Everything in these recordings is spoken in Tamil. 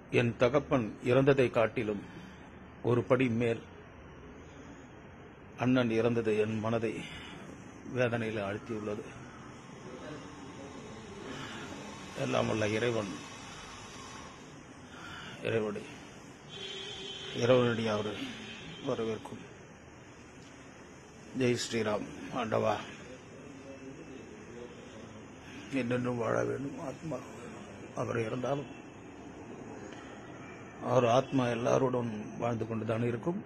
என் தகப்பன் இறந்ததை காட்டிலும் ஒரு படி மேல் அண்ணன் இறந்தது என் மனதை வேதனையில் ஆழ்த்தியுள்ளது எல்லாம் வல்ல இறைவன் இறைவனை இறைவனடி அவரை வரவேற்கும் ஜெய் ஸ்ரீராம் ஆண்டவா என்னென்றும் வாழ வேண்டும் ஆத்மா அவர் இருந்தாலும் அவர் ஆத்மா எல்லாரோடும் வாழ்ந்து கொண்டுதான் இருக்கும்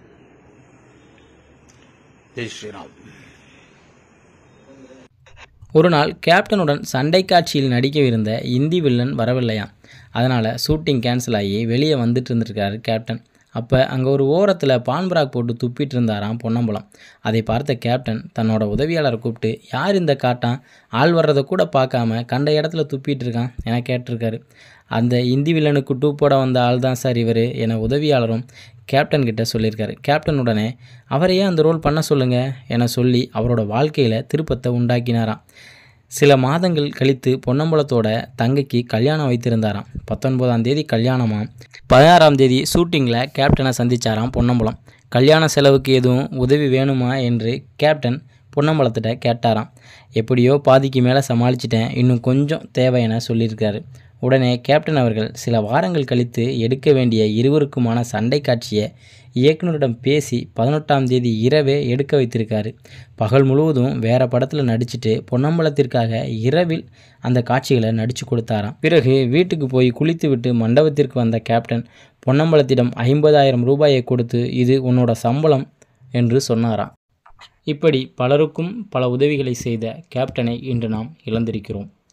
ஜெய் ஸ்ரீராம் ஒரு நாள் கேப்டனுடன் சண்டை காட்சியில் நடிக்கவிருந்த இந்தி வில்லன் வரவில்லையாம் அதனால் ஷூட்டிங் கேன்சல் ஆகி வெளியே வந்துட்டு இருந்திருக்காரு கேப்டன் அப்போ அங்கே ஒரு ஓரத்தில் பான்பராக் போட்டு துப்பிட்டு இருந்தாராம் பொன்னம்பலம் அதை பார்த்த கேப்டன் தன்னோட உதவியாளரை கூப்பிட்டு யார் இந்த காட்டான் ஆள் வர்றதை கூட பார்க்காம கண்ட இடத்துல துப்பிட்டு இருக்கான் என கேட்டிருக்காரு அந்த இந்தி வில்லனுக்கு டூ போட வந்த ஆள் தான் சார் இவர் என உதவியாளரும் கேப்டன் கிட்ட சொல்லியிருக்காரு கேப்டன் உடனே அவரையே அந்த ரோல் பண்ண சொல்லுங்க என சொல்லி அவரோட வாழ்க்கையில் திருப்பத்தை உண்டாக்கினாராம் சில மாதங்கள் கழித்து பொன்னம்பலத்தோட தங்கைக்கு கல்யாணம் வைத்திருந்தாராம் பத்தொன்பதாம் தேதி கல்யாணமாம் பதினாறாம் தேதி ஷூட்டிங்கில் கேப்டனை சந்திச்சாராம் பொன்னம்பலம் கல்யாண செலவுக்கு எதுவும் உதவி வேணுமா என்று கேப்டன் பொன்னம்பலத்திட்ட கேட்டாராம் எப்படியோ பாதிக்கு மேலே சமாளிச்சிட்டேன் இன்னும் கொஞ்சம் தேவை என சொல்லியிருக்காரு உடனே கேப்டன் அவர்கள் சில வாரங்கள் கழித்து எடுக்க வேண்டிய இருவருக்குமான சண்டை காட்சியை இயக்குனரிடம் பேசி பதினெட்டாம் தேதி இரவே எடுக்க வைத்திருக்காரு பகல் முழுவதும் வேற படத்தில் நடிச்சிட்டு பொன்னம்பலத்திற்காக இரவில் அந்த காட்சிகளை நடித்து கொடுத்தாராம் பிறகு வீட்டுக்கு போய் குளித்துவிட்டு மண்டபத்திற்கு வந்த கேப்டன் பொன்னம்பலத்திடம் ஐம்பதாயிரம் ரூபாயை கொடுத்து இது உன்னோட சம்பளம் என்று சொன்னாராம் இப்படி பலருக்கும் பல உதவிகளை செய்த கேப்டனை இன்று நாம் இழந்திருக்கிறோம்